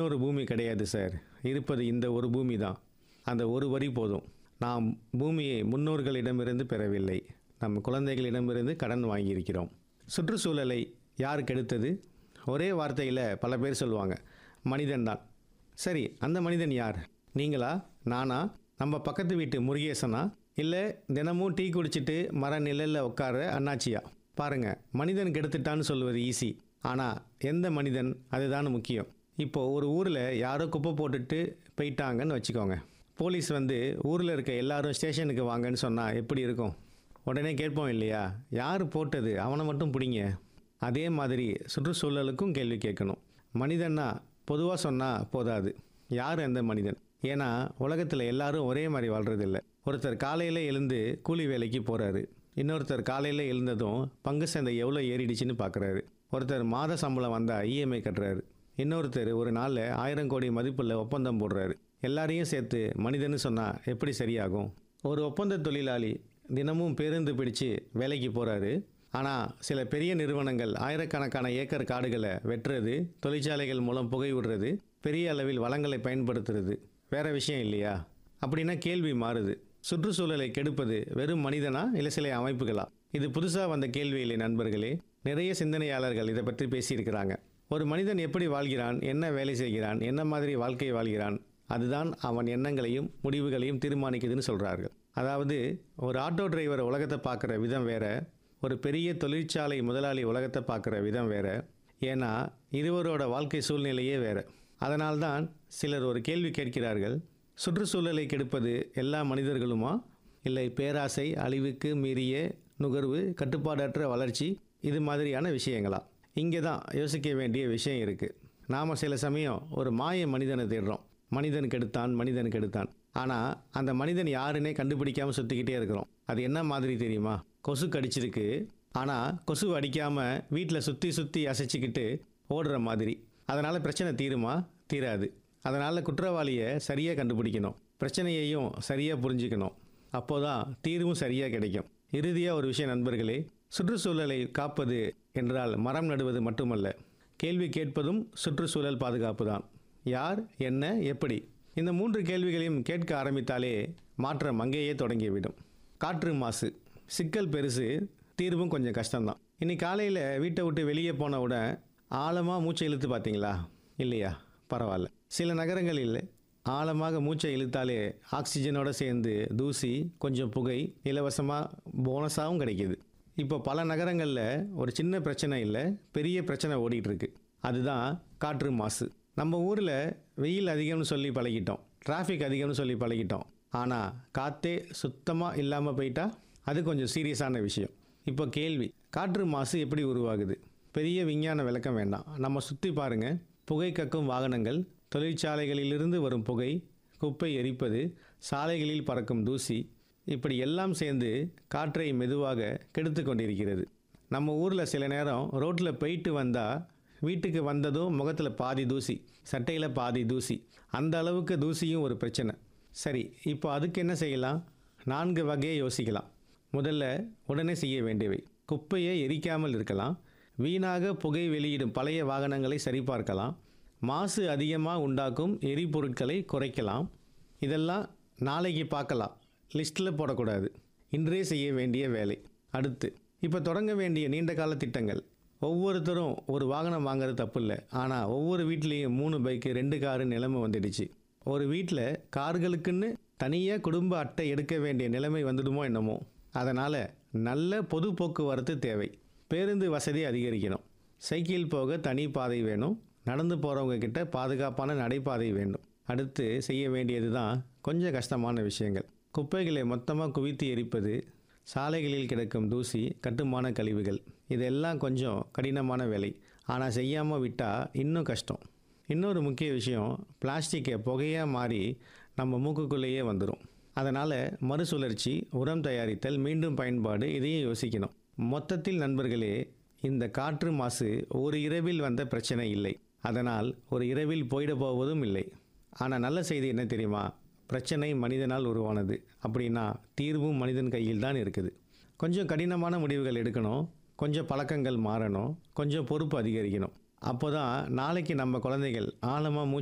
இன்னொரு பூமி கிடையாது சார் இருப்பது இந்த ஒரு பூமி தான் அந்த ஒரு வரி போதும் நாம் பூமியை முன்னோர்களிடமிருந்து பெறவில்லை நம் குழந்தைகளிடமிருந்து கடன் வாங்கியிருக்கிறோம் சுற்றுச்சூழலை யார் கெடுத்தது ஒரே வார்த்தையில் பல பேர் சொல்லுவாங்க மனிதன்தான் சரி அந்த மனிதன் யார் நீங்களா நானா நம்ம பக்கத்து வீட்டு முருகேசனா இல்லை தினமும் டீ குடிச்சிட்டு மர நிழலில் உட்கார அண்ணாச்சியா பாருங்க மனிதன் கெடுத்துட்டான்னு சொல்லுவது ஈஸி ஆனால் எந்த மனிதன் அதுதான் முக்கியம் இப்போ ஒரு ஊரில் யாரோ குப்பை போட்டுட்டு போயிட்டாங்கன்னு வச்சுக்கோங்க போலீஸ் வந்து ஊரில் இருக்க எல்லாரும் ஸ்டேஷனுக்கு வாங்கன்னு சொன்னால் எப்படி இருக்கும் உடனே கேட்போம் இல்லையா யார் போட்டது அவனை மட்டும் பிடிங்க அதே மாதிரி சுற்றுச்சூழலுக்கும் கேள்வி கேட்கணும் மனிதன்னா பொதுவாக சொன்னால் போதாது யார் எந்த மனிதன் ஏன்னா உலகத்தில் எல்லாரும் ஒரே மாதிரி வாழ்கிறதில்ல ஒருத்தர் காலையில் எழுந்து கூலி வேலைக்கு போகிறாரு இன்னொருத்தர் காலையில் எழுந்ததும் பங்கு சந்தை எவ்வளோ ஏறிடுச்சுன்னு பார்க்குறாரு ஒருத்தர் மாத சம்பளம் வந்தால் இஎம்ஐ கட்டுறாரு இன்னொருத்தர் ஒரு நாளில் ஆயிரம் கோடி மதிப்புள்ள ஒப்பந்தம் போடுறாரு எல்லாரையும் சேர்த்து மனிதன்னு சொன்னால் எப்படி சரியாகும் ஒரு ஒப்பந்த தொழிலாளி தினமும் பேருந்து பிடிச்சு வேலைக்கு போகிறாரு ஆனால் சில பெரிய நிறுவனங்கள் ஆயிரக்கணக்கான ஏக்கர் காடுகளை வெட்டுறது தொழிற்சாலைகள் மூலம் புகை விடுறது பெரிய அளவில் வளங்களை பயன்படுத்துறது வேற விஷயம் இல்லையா அப்படின்னா கேள்வி மாறுது சுற்றுச்சூழலை கெடுப்பது வெறும் மனிதனா இல்லை சில அமைப்புகளா இது புதுசாக வந்த கேள்வி இல்லை நண்பர்களே நிறைய சிந்தனையாளர்கள் இதை பற்றி பேசியிருக்கிறாங்க ஒரு மனிதன் எப்படி வாழ்கிறான் என்ன வேலை செய்கிறான் என்ன மாதிரி வாழ்க்கை வாழ்கிறான் அதுதான் அவன் எண்ணங்களையும் முடிவுகளையும் தீர்மானிக்குதுன்னு சொல்கிறார்கள் அதாவது ஒரு ஆட்டோ டிரைவர் உலகத்தை பார்க்குற விதம் வேற ஒரு பெரிய தொழிற்சாலை முதலாளி உலகத்தை பார்க்குற விதம் வேற ஏன்னா இருவரோட வாழ்க்கை சூழ்நிலையே வேற அதனால்தான் சிலர் ஒரு கேள்வி கேட்கிறார்கள் சுற்றுச்சூழலை கெடுப்பது எல்லா மனிதர்களுமா இல்லை பேராசை அழிவுக்கு மீறிய நுகர்வு கட்டுப்பாடற்ற வளர்ச்சி இது மாதிரியான விஷயங்களா இங்கே தான் யோசிக்க வேண்டிய விஷயம் இருக்குது நாம் சில சமயம் ஒரு மாய மனிதனை தேடுறோம் மனிதன் கெடுத்தான் மனிதன் கெடுத்தான் ஆனால் அந்த மனிதன் யாருன்னே கண்டுபிடிக்காமல் சுற்றிக்கிட்டே இருக்கிறோம் அது என்ன மாதிரி தெரியுமா கொசு கடிச்சிருக்கு ஆனால் கொசு அடிக்காமல் வீட்டில் சுற்றி சுற்றி அசைச்சிக்கிட்டு ஓடுற மாதிரி அதனால் பிரச்சனை தீருமா தீராது அதனால் குற்றவாளியை சரியாக கண்டுபிடிக்கணும் பிரச்சனையையும் சரியாக புரிஞ்சுக்கணும் அப்போதான் தீர்வும் சரியாக கிடைக்கும் இறுதியாக ஒரு விஷயம் நண்பர்களே சுற்றுச்சூழலை காப்பது என்றால் மரம் நடுவது மட்டுமல்ல கேள்வி கேட்பதும் சுற்றுச்சூழல் பாதுகாப்பு தான் யார் என்ன எப்படி இந்த மூன்று கேள்விகளையும் கேட்க ஆரம்பித்தாலே மாற்றம் அங்கேயே தொடங்கிவிடும் காற்று மாசு சிக்கல் பெருசு தீர்வும் கொஞ்சம் கஷ்டம்தான் இன்னைக்கு காலையில் வீட்டை விட்டு வெளியே போன உடனே ஆழமாக மூச்சை இழுத்து பார்த்தீங்களா இல்லையா பரவாயில்ல சில நகரங்களில் ஆழமாக மூச்சை இழுத்தாலே ஆக்சிஜனோட சேர்ந்து தூசி கொஞ்சம் புகை இலவசமாக போனஸாகவும் கிடைக்கிது இப்போ பல நகரங்களில் ஒரு சின்ன பிரச்சனை இல்லை பெரிய பிரச்சனை ஓடிட்டு இருக்கு அதுதான் காற்று மாசு நம்ம ஊரில் வெயில் அதிகம்னு சொல்லி பழகிட்டோம் டிராஃபிக் அதிகம்னு சொல்லி பழகிட்டோம் ஆனால் காற்றே சுத்தமாக இல்லாமல் போயிட்டா அது கொஞ்சம் சீரியஸான விஷயம் இப்போ கேள்வி காற்று மாசு எப்படி உருவாகுது பெரிய விஞ்ஞான விளக்கம் வேண்டாம் நம்ம சுற்றி பாருங்க புகை கக்கும் வாகனங்கள் தொழிற்சாலைகளிலிருந்து வரும் புகை குப்பை எரிப்பது சாலைகளில் பறக்கும் தூசி இப்படி எல்லாம் சேர்ந்து காற்றை மெதுவாக கெடுத்து கொண்டிருக்கிறது நம்ம ஊரில் சில நேரம் ரோட்டில் போயிட்டு வந்தால் வீட்டுக்கு வந்ததும் முகத்தில் பாதி தூசி சட்டையில் பாதி தூசி அந்த அளவுக்கு தூசியும் ஒரு பிரச்சனை சரி இப்போ அதுக்கு என்ன செய்யலாம் நான்கு வகையை யோசிக்கலாம் முதல்ல உடனே செய்ய வேண்டியவை குப்பையை எரிக்காமல் இருக்கலாம் வீணாக புகை வெளியிடும் பழைய வாகனங்களை சரிபார்க்கலாம் மாசு அதிகமாக உண்டாக்கும் எரிபொருட்களை குறைக்கலாம் இதெல்லாம் நாளைக்கு பார்க்கலாம் லிஸ்ட்டில் போடக்கூடாது இன்றே செய்ய வேண்டிய வேலை அடுத்து இப்போ தொடங்க வேண்டிய நீண்ட கால திட்டங்கள் ஒவ்வொருத்தரும் ஒரு வாகனம் வாங்குறது தப்பு இல்லை ஆனால் ஒவ்வொரு வீட்லேயும் மூணு பைக்கு ரெண்டு காரு நிலைமை வந்துடுச்சு ஒரு வீட்டில் கார்களுக்குன்னு தனியாக குடும்ப அட்டை எடுக்க வேண்டிய நிலைமை வந்துடுமோ என்னமோ அதனால் நல்ல பொது போக்குவரத்து தேவை பேருந்து வசதி அதிகரிக்கணும் சைக்கிள் போக தனி பாதை வேணும் நடந்து போகிறவங்க கிட்ட பாதுகாப்பான நடைபாதை வேண்டும் அடுத்து செய்ய வேண்டியது தான் கொஞ்சம் கஷ்டமான விஷயங்கள் குப்பைகளை மொத்தமாக குவித்து எரிப்பது சாலைகளில் கிடக்கும் தூசி கட்டுமான கழிவுகள் இதெல்லாம் கொஞ்சம் கடினமான வேலை ஆனால் செய்யாமல் விட்டால் இன்னும் கஷ்டம் இன்னொரு முக்கிய விஷயம் பிளாஸ்டிக்கை புகையாக மாறி நம்ம மூக்குக்குள்ளேயே வந்துடும் அதனால் மறுசுழற்சி உரம் தயாரித்தல் மீண்டும் பயன்பாடு இதையும் யோசிக்கணும் மொத்தத்தில் நண்பர்களே இந்த காற்று மாசு ஒரு இரவில் வந்த பிரச்சனை இல்லை அதனால் ஒரு இரவில் போயிட போவதும் இல்லை ஆனால் நல்ல செய்தி என்ன தெரியுமா பிரச்சனை மனிதனால் உருவானது அப்படின்னா தீர்வும் மனிதன் கையில் தான் இருக்குது கொஞ்சம் கடினமான முடிவுகள் எடுக்கணும் கொஞ்சம் பழக்கங்கள் மாறணும் கொஞ்சம் பொறுப்பு அதிகரிக்கணும் அப்போ தான் நாளைக்கு நம்ம குழந்தைகள் ஆழமாக மூச்சு